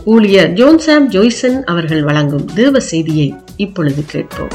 ஊழியர் ஜோன்சாம் ஜோய்சன் அவர்கள் வழங்கும் தேவ செய்தியை இப்பொழுது கேட்போம்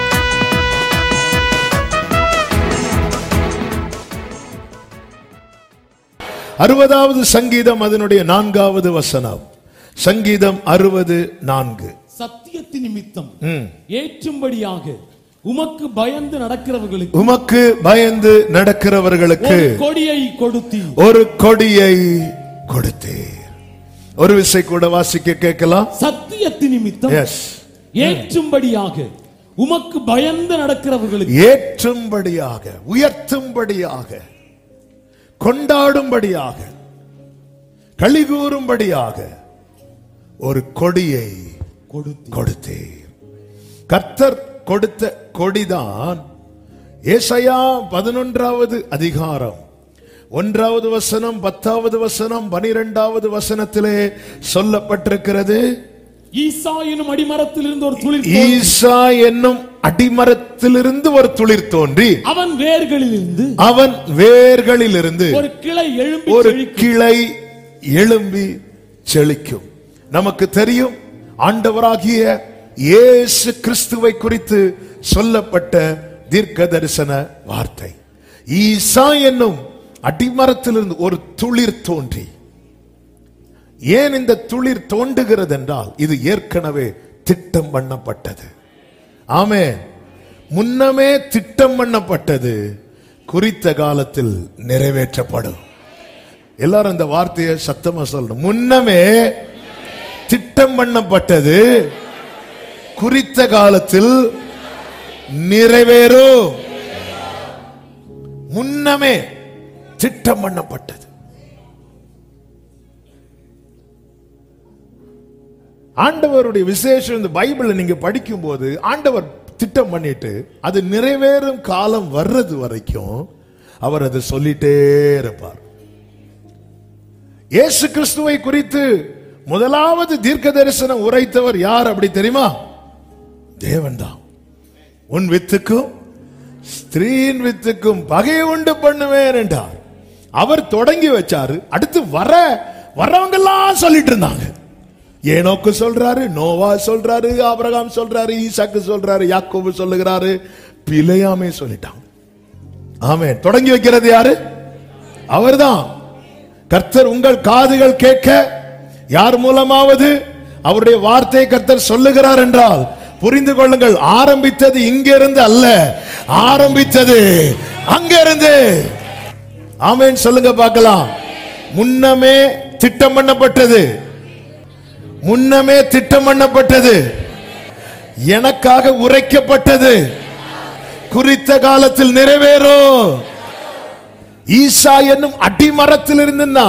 அறுபதாவது சங்கீதம் அதனுடைய நான்காவது வசனம் சங்கீதம் அறுபது நான்கு சத்தியத்தின் நிமித்தம் ம். ஏற்றும்படியாக உமக்கு பயந்து நடக்கிறவர்களுக்கு உமக்கு பயந்து நடக்கிறவர்களுக்கு ஒரு கொடியை கொடுத்தி ஒரு கொடியை கொடுத்தீர் ஒரு விசை கூட வாசிக்க கேட்கலாம் சத்தியத்தின் நிமித்தம் எஸ் ஏற்றும்படியாக உமக்கு பயந்து நடக்கிறவர்களுக்கு ஏற்றும்படியாக உயர்த்தும்படியாக கொண்டாடும்படியாக கலிகூறும்படியாக ஒரு கொடியை கொடுத்தி கொடுத்தீர் கர்த்தர் கொடுத்த கொடிதான் ஏசாயா பதினொன்றாவது அதிகாரம் ஒன்றாவது வசனம் பத்தாவது வசனம் பனிரெண்டாவது வசனத்திலே சொல்லப்பட்டிருக்கிறது ஈசா எனும் அடிமரத்தில் இருந்து ஒரு துளிர் தோன்றி, ஈசா என்னும் அடிமரத்திலிருந்து ஒரு துளிர் தோன்றி அவன் வேர்களில் இருந்து அவன் வேர்களிலிருந்து ஒரு கிளை எழும்பி ஒரு செழிக்கும். கிளை எழும்பி செழிக்கும் நமக்கு தெரியும் ஆண்டவராகிய இயேசு கிறிஸ்துவை குறித்து சொல்லப்பட்ட தீர்க்க தரிசன வார்த்தை ஈசா என்னும் அடிமரத்திலிருந்து ஒரு துளிர் தோன்றி ஏன் இந்த துளிர் தோண்டுகிறது என்றால் இது ஏற்கனவே திட்டம் பண்ணப்பட்டது ஆமே முன்னமே திட்டம் பண்ணப்பட்டது குறித்த காலத்தில் நிறைவேற்றப்படும் எல்லாரும் இந்த வார்த்தையை சத்தமா சொல்லணும் முன்னமே திட்டம் பண்ணப்பட்டது குறித்த காலத்தில் நிறைவேறும் முன்னமே திட்டம் பண்ணப்பட்டது ஆண்டவருடைய விசேஷம் இந்த பைபிளை நீங்க படிக்கும் போது ஆண்டவர் திட்டம் பண்ணிட்டு அது நிறைவேறும் காலம் வர்றது வரைக்கும் அவர் அதை சொல்லிட்டே இருப்பார் இயேசு கிறிஸ்துவை குறித்து முதலாவது தீர்க்க தரிசனம் உரைத்தவர் யார் அப்படி தெரியுமா தேவன்தான் உன் வித்துக்கும் ஸ்திரீன் வித்துக்கும் பகை உண்டு பண்ணுவேன் என்றார் அவர் தொடங்கி வச்சாரு அடுத்து வர வரவங்க எல்லாம் சொல்லிட்டு இருந்தாங்க ஏனோக்கு சொல்றாரு நோவா சொல்றாரு ஆபிரகாம் சொல்றாரு ஈசாக்கு சொல்றாரு யாக்கோபு சொல்லுகிறாரு பிழையாமே சொல்லிட்டாங்க ஆமே தொடங்கி வைக்கிறது யாரு அவர்தான் கர்த்தர் உங்கள் காதுகள் கேட்க யார் மூலமாவது அவருடைய வார்த்தை கர்த்தர் சொல்லுகிறார் என்றால் புரிந்து கொள்ளுங்கள் ஆரம்பித்தது இங்கிருந்து அல்ல ஆரம்பித்தது அங்கிருந்து ஆமென் சொல்லுங்க பார்க்கலாம் முன்னமே திட்டம் பண்ணப்பட்டது முன்னமே திட்டம் பண்ணப்பட்டது எனக்காக உரைக்கப்பட்டது குறித்த காலத்தில் நிறைவேறும் ஈசா என்னும் அடிமரத்தில் இருந்துன்னா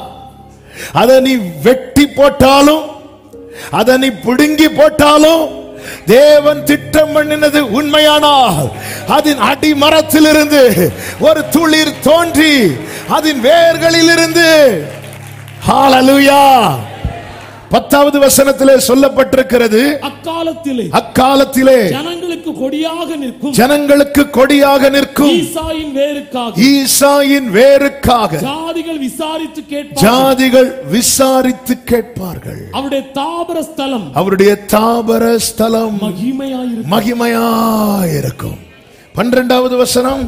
அதை நீ வெட்டி போட்டாலும் அதை நீ பிடுங்கி போட்டாலும் தேவன் திட்டம் பண்ணினது உண்மையானால் அதன் அடிமரத்திலிருந்து ஒரு துளிர் தோன்றி அதன் வேர்களில் இருந்து ஹalleluya பத்தாவது வசனத்திலே சொல்லப்பட்டிருக்கிறது அக்காலத்திலே அக்காலத்திலே ஜனங்களுக்கு கொடியாக நிற்கும் ஜனங்களுக்கு கொடியாக நிற்கும் ஈசாயின் வேருக்காக ஈசாயின் வேருக்காக ஜாதிகள் விசாரித்து கேட்பார்கள் ஜாதிகள் விசாரித்து கேட்பார்கள் அவருடைய தாபர ஸ்தலம் அவருடைய தாபர ஸ்தலம் மகிமையாயிருக்கும் மகிமையாயிருக்கும் பன்னிரெண்டாவது வசனம்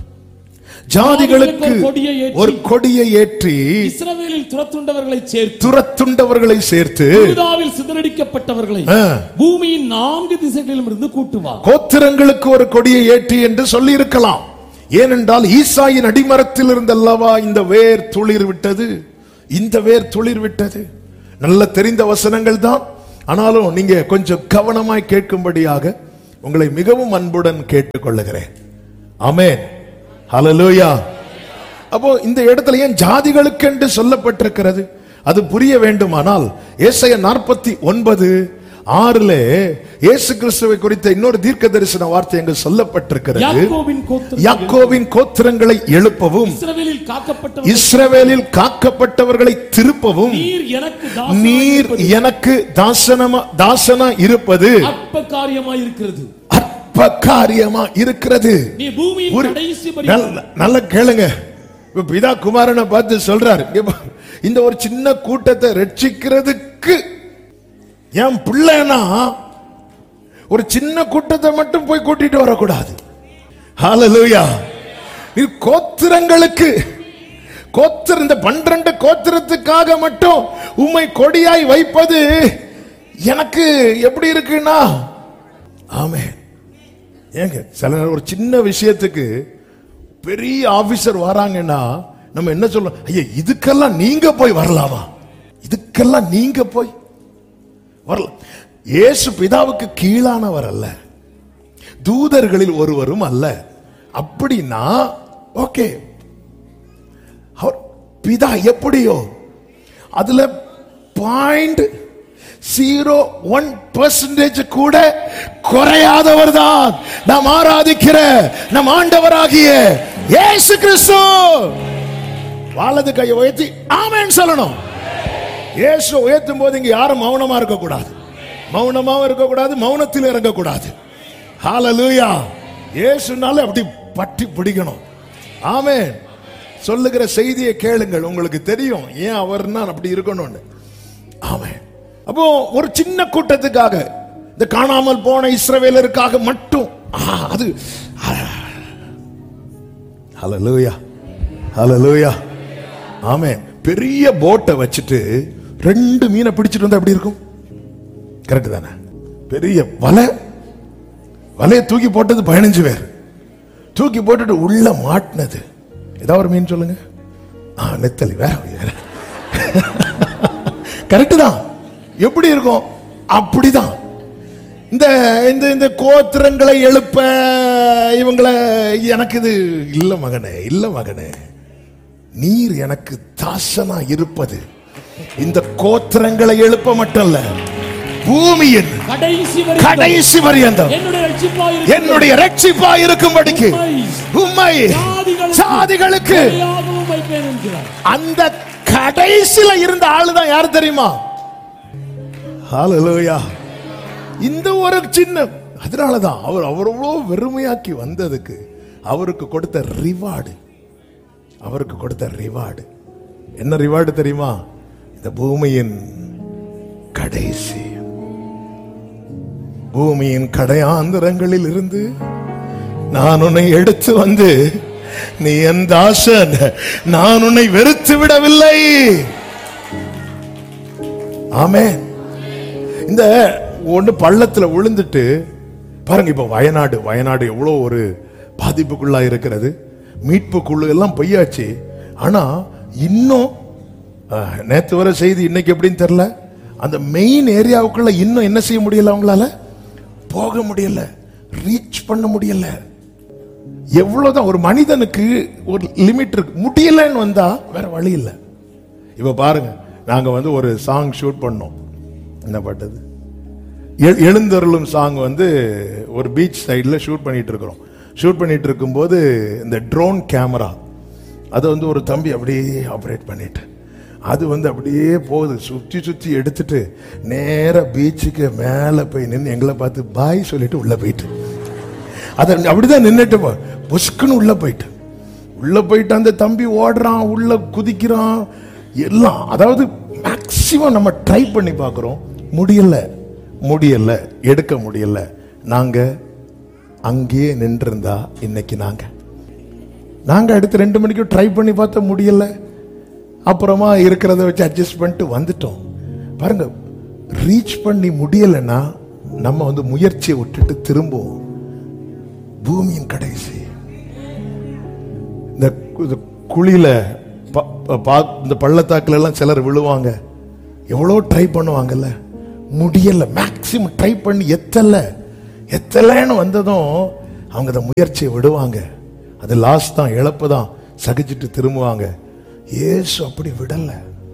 ஜாதிகளுக்கு ஒரு கொடியை ஏற்றி இஸ்ரவேலில் துரத்துண்டவர்களை சேர்த்து துரத்துண்டவர்களை சேர்த்து யூதாவில் சிதறடிக்கப்பட்டவர்களை ஆ, பூமியின் நான்கு திசைகளிலும் இருந்து கூட்டுவார் கோத்திரங்களுக்கு ஒரு கொடியை ஏற்றி என்று சொல்லி இருக்கலாம் ஏனென்றால் ஈசாயின் அடிமரத்தில் இருந்தல்லவா இந்த வேர் துளிர் விட்டது இந்த வேர் துளிர் விட்டது நல்ல தெரிந்த வசனங்கள் தான் ஆனாலும் நீங்க கொஞ்சம் கவனமாய் கேட்கும்படியாக உங்களை மிகவும் அன்புடன் கேட்டுக்கொள்ளுகிறேன் ஆமென் ஹalleluya அப்போ இந்த இடத்துல ஏன் ஜாதிகளுக்கு என்று சொல்லப்பட்டிருக்கிறது அது புரிய வேண்டுமானால் ஏசாயா நாற்பத்தி ஒன்பது ஆறுல இயேசு கிறிஸ்துவை குறித்த இன்னொரு தீர்க்க தரிசன வார்த்தை அங்கு சொல்லப்பட்டிருக்கிறது யாக்கோபின் கோத்திரம் யாக்கோவின் கோத்திரங்களை எழுப்பவும் இஸ்ரவேலில் காக்கப்பட்டவர்கள் இஸ்ரவேலில் காக்கப்பட்டவர்களை திருப்பவும் நீர் எனக்கு நீர் தாசனாயிருப்பது எனக்கு தாசனமா தாசனா இருப்பது அற்ப காரியமாய் இருக்கிறது அற்ப காரியமா இருக்கிறது நீ பூமியின் ஒரு- கடைசி நல்ல- நல்ல கேளுங்க இப்ப பிதா குமாரனை பார்த்து சொல்றாரு இங்க பாரு, இந்த ஒரு சின்ன கூட்டத்தை ரட்சிக்கிறதுக்கு என் பிள்ளைனா ஒரு சின்ன கூட்டத்தை மட்டும் போய் கூட்டிட்டு வரக்கூடாது ஹalleluya இது கோத்திரங்களுக்கு கோத்திர இந்த பன்னிரண்டு கோத்திரத்துக்காக மட்டும் உம்மை கொடியாய் வைப்பது எனக்கு எப்படி இருக்குன்னா ஆமே ஏங்க சில நேரம் ஒரு சின்ன விஷயத்துக்கு பெரிய ஆபீசர் வராங்கன்னா நம்ம என்ன சொல்றோம் ஐயா இதுக்கெல்லாம் நீங்க போய் வரலாமா இதுக்கெல்லாம் நீங்க போய் வரலாம் இயேசு பிதாவுக்கு கீழானவர் அல்ல தூதர்களில் ஒருவரும் அல்ல அப்படின்னா ஓகே அவர் பிதா எப்படியோ அதுல பாயிண்ட் ஜீரோ ஒன் பர்சன்டேஜ் கூட குறையாதவர் தான் நாம் ஆராதிக்கிற நம் ஆண்டவராகிய இயேசு கிறிஸ்து வலது கையை உயர்த்தி ஆமென் சொல்லணும் இயேசு உயர்த்தும் போது இங்க யாரும் மௌனமா இருக்க கூடாது மௌனமாவும் இருக்க கூடாது மௌனத்தில் இறங்க கூடாது ஹalleluya இயேசுனால அப்படி பட்டி பிடிக்கணும் ஆமென் சொல்லுகிற செய்தியை கேளுங்கள் உங்களுக்கு தெரியும் ஏன் அவர்னா அப்படி இருக்கணும்னு ஆமென் அப்போ ஒரு சின்ன கூட்டத்துக்காக இந்த காணாமல் போன இஸ்ரவேலருக்காக மட்டும் ஆ, அது ஹalleluya ஹalleluya ஆமென் பெரிய போட்டை வச்சுட்டு ரெண்டு மீனை பிடிச்சிட்டு வந்தா எப்படி இருக்கும் கரெக்ட் தானே பெரிய வலை வலையை தூக்கி போட்டது பதினஞ்சு பேர் தூக்கி போட்டுட்டு உள்ள மாட்டினது ஏதாவது ஒரு மீன் சொல்லுங்க ஆ நெத்தலி வேற வேற கரெக்ட் தான் எப்படி இருக்கும் அப்படிதான் இந்த இந்த இந்த கோத்திரங்களை எழுப்ப இவங்களை எனக்கு இது இல்ல மகனே இல்ல மகனே நீர் எனக்கு தாசனா இருப்பது இந்த கோத்திரங்களை எழுப்ப மட்டும் இல்ல பூமியின் கடைசி வரை கடைசி பரியந்தம் என்னுடைய ரட்சிப்பாய் என்னுடைய ரட்சிப்பா இருக்கும்படிக்கு உம்மை சாதிகளுக்கு யாகவும் வைப்பேன் என்கிறார் அந்த கடைசில இருந்த ஆளுதான் யார் தெரியுமா ஹalleluya இந்த ஒரு சின்ன அதனாலதான் அவர் அவர் அவ்வளோ வெறுமையாக்கி வந்ததுக்கு அவருக்கு கொடுத்த ரிவார்டு அவருக்கு கொடுத்த ரிவார்டு என்ன ரிவார்டு தெரியுமா இந்த பூமியின் கடைசி பூமியின் கடையாந்திரங்களில் இருந்து நான் உன்னை எடுத்து வந்து நீ என் தாசன் நான் உன்னை வெறுத்து விடவில்லை ஆமே இந்த ஒண்ணு பள்ளத்துல விழுந்துட்டு பாருங்க இப்ப வயநாடு வயநாடு எவ்வளவு ஒரு பாதிப்புக்குள்ளா இருக்கிறது மீட்பு குழு எல்லாம் பொய்யாச்சு ஆனா இன்னும் அஹ், நேத்து வர செய்தி இன்னைக்கு எப்படின்னு தெரியல அந்த மெயின் ஏரியாவுக்குள்ள இன்னும் என்ன செய்ய முடியல அவங்களால போக முடியல ரீச் பண்ண முடியல எவ்வளவுதான் ஒரு மனிதனுக்கு ஒரு லிமிட் இருக்கு முடியலன்னு வந்தா வேற வழி இல்லை இப்ப பாருங்க நாங்க வந்து ஒரு சாங் ஷூட் பண்ணோம் என்ன பாட்டது எ- எழுந்தருளும் சாங் வந்து ஒரு பீச் சைடில் ஷூட் பண்ணிட்டு இருக்கிறோம் ஷூட் பண்ணிட்டு இருக்கும்போது இந்த ட்ரோன் கேமரா அதை வந்து ஒரு தம்பி அப்படியே ஆப்ரேட் பண்ணிட்டு அது வந்து அப்படியே போகுது சுத்தி சுத்தி எடுத்துட்டு நேரா பீச்சுக்கு மேலே போய் நின்று எங்களை பார்த்து பாய் சொல்லிட்டு உள்ள போயிட்டு அதை அப்படிதான் நின்னுட்டு போ புஷ்குன்னு உள்ள போயிட்டு உள்ள போயிட்டு அந்த தம்பி ஓடுறான் உள்ள குதிக்கிறான் எல்லாம் அதாவது மேக்சிமம் நம்ம ட்ரை பண்ணி பார்க்குறோம் முடியல முடியல எடுக்க முடியல நாங்க அங்கேயே நின்றிருந்தா இன்னைக்கு நாங்க நாங்க அடுத்து ரெண்டு மணிக்கு ட்ரை பண்ணி பார்த்தா முடியல அப்புறமா இருக்கிறத வச்சு அட்ஜஸ்ட் பண்ணிட்டு வந்துட்டோம் பாருங்க ரீச் பண்ணி முடியலைன்னா நம்ம வந்து முயற்சியை விட்டுட்டு திரும்புவோம் பூமியின் கடைசி இந்த கு- இந்த குழியில ப- ப- பா- இந்த பள்ளத்தாக்குல எல்லாம் சிலர் விழுவாங்க எவ்வளோ ட்ரை பண்ணுவாங்கல்ல முடியல மேக்சிமம் ட்ரை பண்ணி எத்தல எத்தலைன்னு வந்ததும் அவங்க அந்த முயற்சியை விடுவாங்க அது லாஸ்ட் தான் இழப்பு தான் சகிச்சுட்டு திரும்புவாங்க இயேசு அப்படி விடல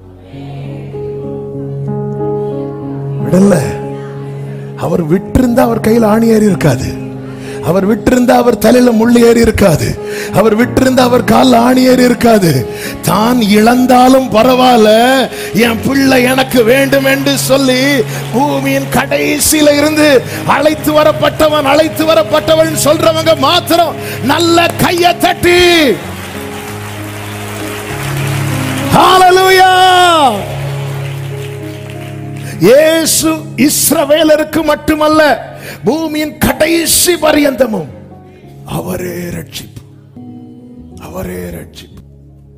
விடல அவர் விட்டிருந்தா அவர் கையில் ஆணி ஏறி இருக்காது அவர் விட்டிருந்தா அவர் தலையில முள்ளு ஏறி இருக்காது அவர் விட்டிருந்தா அவர் கால்ல ஆணி ஏறி இருக்காது தான் இழந்தாலும் பரவாயில்ல என் பிள்ளை எனக்கு வேண்டும் என்று சொல்லி பூமியின் கடைசியில இருந்து அழைத்து வரப்பட்டவன் அழைத்து வரப்பட்டவன் சொல்றவங்க மாத்திரம் நல்ல கைய தட்டி ஹalleluya இயேசு இஸ்ரவேலருக்கு மட்டுமல்ல பூமியின் கடைசி பரியந்தமும் அவரே ரட்சிப்பு அவரே ரட்சிப்பு